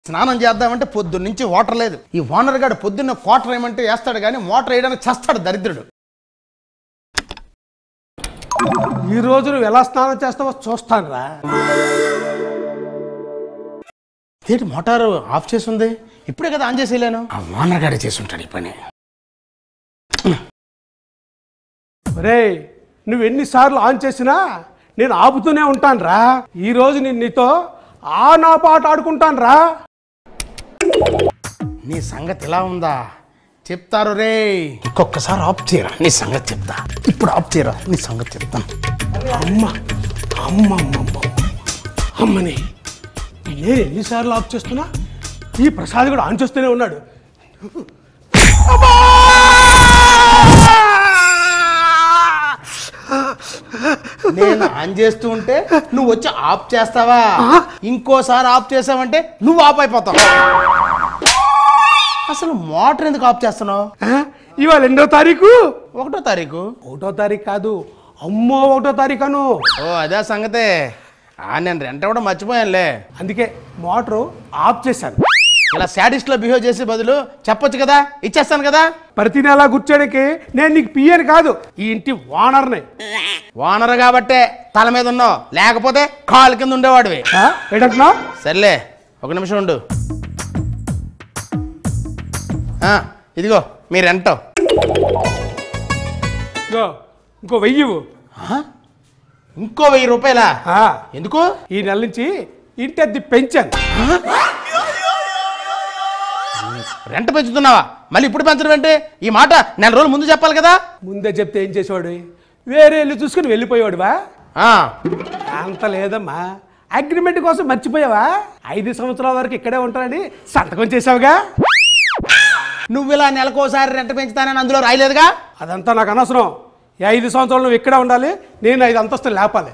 స్నానం చేద్దామంటే పొద్దున్న నుంచి వాటర్ లేదు ఈ ఓనర్ గాడు పొద్దున్న క్వార్టర్ వేయమంటే వేస్తాడు కానీ మోటార్ వేయడానికి చేస్తాడు దరిద్రుడు ఈ రోజు నువ్వు ఎలా స్నానం చేస్తావో చూస్తాను రా ఏంటి మోటారు ఆఫ్ చేసి ఉంది ఇప్పుడే కదా ఆన్ చేసేయలేను ఆ ఓనర్ గాడే చేసి ఉంటాడు ఈ పని రే నువ్వు ఎన్నిసార్లు ఆన్ చేసినా నేను ఆపుతూనే ఉంటాను రా ఈ రోజు నేను నీతో ఆ నా పాట ఆడుకుంటాను రా నీ సంగతి ఇలా ఉందా చెప్తారు రే ఇంకొకసారి ఆఫ్ చేయరా నీ సంగతి చెప్తా ఇప్పుడు ఆఫ్ చేయరా నీ సంగతి చెప్తాను అమ్మ అమ్మ అమ్మ అమ్మ. అమ్మని నేను ఎన్నిసార్లు ఆఫ్ చేస్తున్నా ఈ ప్రసాద్ కూడా ఆన్ చేస్తూనే ఉన్నాడు నేను ఆన్ చేస్తూ ఉంటే నువ్వు వచ్చి ఆఫ్ చేస్తావా ఇంకోసారి ఆఫ్ చేసావంటే నువ్వు ఆఫ్ అయిపోతావు అసలు మోటార్ ఎందుకు ఆఫ్ చేస్తున్నావు ఆ? ఇవాళ ఎన్నో తారీఖు ఒకటో తారీఖు ఒకటో తారీఖు కాదు అమ్మో ఒకటో తారీఖు అను ఓ అదే సంగతే ఆ, నేను రెంట కూడా మర్చిపోయానులే అందుకే మోటారు ఆఫ్ చేశాను ఇలా సాడిస్ట్ లో బిహేవ్ చేసే బదులు చెప్పొచ్చు కదా ఇచ్చేస్తాను కదా ప్రతి నెల కూర్చోడానికి నేను నీకు పియ్యని కాదు ఈ ఇంటి ఓనర్ని ఓనర్ కాబట్టే తల మీద ఉన్నావు లేకపోతే కాలు కింద ఉండేవాడివి ఆ? ఏంటంటున్నావు సర్లే ఒక నిమిషం ఉండు ఆ, ఇదిగో మీ రెంటో ఇగో, ఇంకో వెయ్యి ఇవ్వు. ఆ? ఇంకో వెయ్యి రూపాయలా ఆ ఎందుకు ఈ నెల నుంచి ఇంటి అద్దె పెంచాను రెంట పెంచుతున్నావా మళ్ళీ ఇప్పుడు పెంచడం ఏంటి ఈ మాట నెల రోజులు ముందు చెప్పాలి కదా ముందే చెప్తే ఏం చేసేవాడు వేరే ఇల్లు చూసుకుని వెళ్ళిపోయేవాడువా ఆ, అంత లేదమ్మా అగ్రిమెంట్ కోసం మర్చిపోయావా ఐదు సంవత్సరాల వరకు ఇక్కడే ఉంటానని సంతకం చేసావుగా నువ్వు ఇలా నెలకోసారి రెంట పెంచుతానని అందులో రాయలేదుగా అదంతా నాకు అనవసరం ఈ ఐదు సంవత్సరాలు నువ్వు ఇక్కడే ఉండాలి నేను ఐదు అంతస్తులు లేపాలి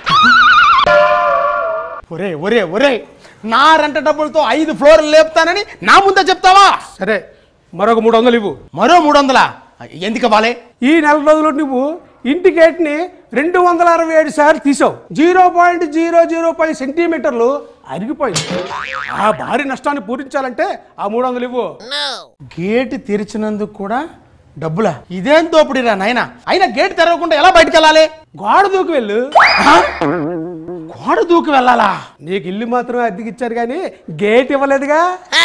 ఒరే ఒరే ఒరే నా రెంట డబ్బులతో ఐదు ఫ్లోర్లు లేపుతానని నా ముందే చెప్తావా సరే మరొక మూడు వందలు ఇవ్వు మరో మూడు వందలా ఎందుకు ఇవ్వాలి ఈ నెల రోజులు నువ్వు ఇంటి గేట్ని రెండు వందల అరవై ఏడు సార్లు తీసావు zero point zero zero five సెంటీమీటర్లు అరిగిపోయింది ఆ భారీ నష్టాన్ని పూరించాలంటే ఆ మూడు వందలు ఇవ్వు గేట్ తెరిచినందుకు కూడా డబ్బులా ఇదేం దోపిడిరా నాయన అయినా గేట్ తెరవకుండా ఎలా బయటకు వెళ్ళాలి గోడ దూకి వెళ్ళు ఆ? గోడ దూకి వెళ్ళాలా నీకు ఇల్లు మాత్రమే అద్దెకిచ్చారు కానీ గేట్ ఇవ్వలేదుగా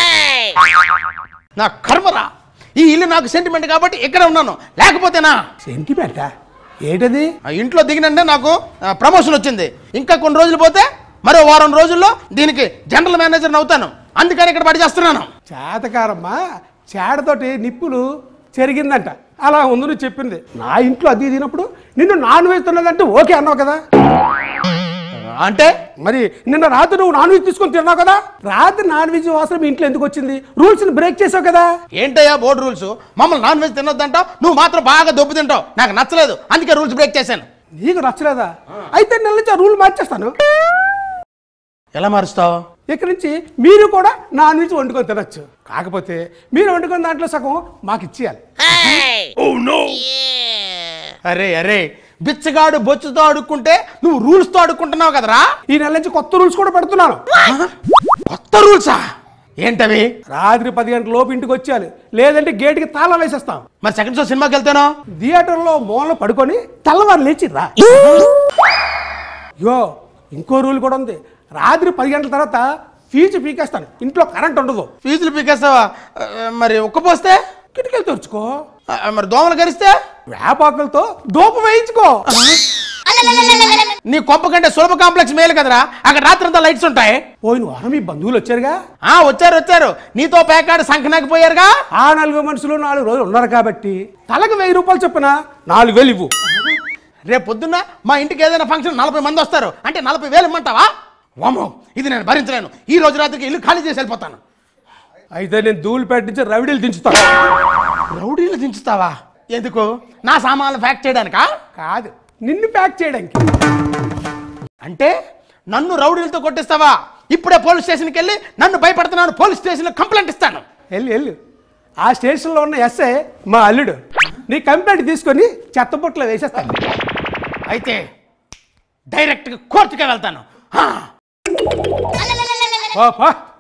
నా కర్మరా ఈ ఇల్లు నాకు సెంటిమెంట్ కాబట్టి ఇక్కడ ఉన్నాను లేకపోతేనా సెంటిమెంటా ఏంటది ఆ ఇంట్లో దిగినంటే నాకు ఆ, ప్రమోషన్ వచ్చింది ఇంకా కొన్ని రోజులు పోతే మరో వారం రోజుల్లో దీనికి జనరల్ మేనేజర్ అవుతాను అందుకని ఇక్కడ పడి చేస్తున్నాను చేతకారమ్మా చేడతోటి నిప్పులు చెరిగిందంట అలా ఉంది నువ్వు చెప్పింది నా ఇంట్లో అది తినప్పుడు నిన్ను నాన్ వెజ్ తిన్నదంటే ఓకే అన్నావు కదా అంటే మరి నిన్న రాత్రి నువ్వు నాన్ వెజ్ తీసుకొని తిన్నావు కదా రాత్రి నాన్ వెజ్ వాసన మీ ఇంట్లో ఎందుకు వచ్చింది రూల్స్ బ్రేక్ చేసావు కదా ఏంటయ్యా బోర్డు రూల్స్ మమ్మల్ని నాన్ వెజ్ తినొద్దంటావు నువ్వు మాత్రం బాగా దొబ్బు తింటావు నాకు నచ్చలేదు అందుకే రూల్స్ బ్రేక్ చేశాను నీకు నచ్చలేదా అయితే నెల నుంచి ఆ రూల్ మార్చేస్తాను ఎలా మారుస్తావు ఇక్కడి నుంచి మీరు కూడా నాన్ వెజ్ వండుకొని తినొచ్చు కాకపోతే మీరు వండుకున్న దాంట్లో సగం మాకు ఇచ్చేయాలి అరే అరే బిచ్చగాడు బొచ్చుతో అడుక్కుంటే నువ్వు రూల్స్తో అడుక్కుంటున్నావు కదరా ఈ నెల నుంచి కొత్త రూల్స్ కూడా పెడుతున్నాను కొత్త రూల్సా ఏంటవి రాత్రి పది గంటల లోపు ఇంటికి వచ్చేయాలి లేదంటే గేట్కి తాళం వేసేస్తాం మరి సెకండ్ షో సినిమాకి వెళ్తాను థియేటర్లో మూల పడుకొని తెల్లవారు లేచి రా యో ఇంకో రూల్ కూడా ఉంది రాత్రి పది గంటల తర్వాత ఫీజు పీకేస్తాను ఇంట్లో కరెంట్ ఉండదు ఫీజులు పీకేస్తావా ఆ, మరి ఉక్కపోస్తే కిటికీలు తెరుచుకో ఆ, మరి దోమలు కరిస్తే వేపాకులతో దూపం వేయించుకో నీ కొంప కంటే సులభ కాంప్లెక్స్ మేలు కదరా అక్కడ రాత్రంతా లైట్స్ ఉంటాయి పోయిన వారం మీ బంధువులు వచ్చారుగా ఆ వచ్చారు వచ్చారు నీతో పేకాడు సంఖనాకి పోయారుగా ఆ నలుగురు మనుషులు నాలుగు రోజులు ఉన్నారు కాబట్టి తలకు వెయ్యి రూపాయలు చొప్పున నాలుగు వేలు ఇవ్వు రేపు పొద్దున్న మా ఇంటికి ఏదైనా ఫంక్షన్ నలభై మంది వస్తారు అంటే నలభై వేలు ఇమ్మంటావా వామో ఇది నేను భరించలేను ఈ రోజు రాత్రికి ఇల్లు ఖాళీ చేసి వెళ్ళిపోతాను అయితే నేను ధూళిపేట నుంచి రవిడీలు దించుతాను రౌడీలు దించుతావా ఎందుకు నా సామాన్లు ప్యాక్ చేయడానికా కాదు నిన్ను ప్యాక్ చేయడానికి అంటే నన్ను రౌడీలతో కొట్టిస్తావా ఇప్పుడే పోలీస్ స్టేషన్కి వెళ్ళి నన్ను భయపడుతున్నాను పోలీస్ స్టేషన్లో కంప్లైంట్ ఇస్తాను వెళ్ళు వెళ్ళు ఆ స్టేషన్లో ఉన్న ఎస్ఐ మా అల్లుడు నీ కంప్లైంట్ తీసుకొని చెత్తబుట్టలో వేసేస్తాను అయితే డైరెక్ట్గా కోర్టుకే వెళ్తాను హా. పో, పో.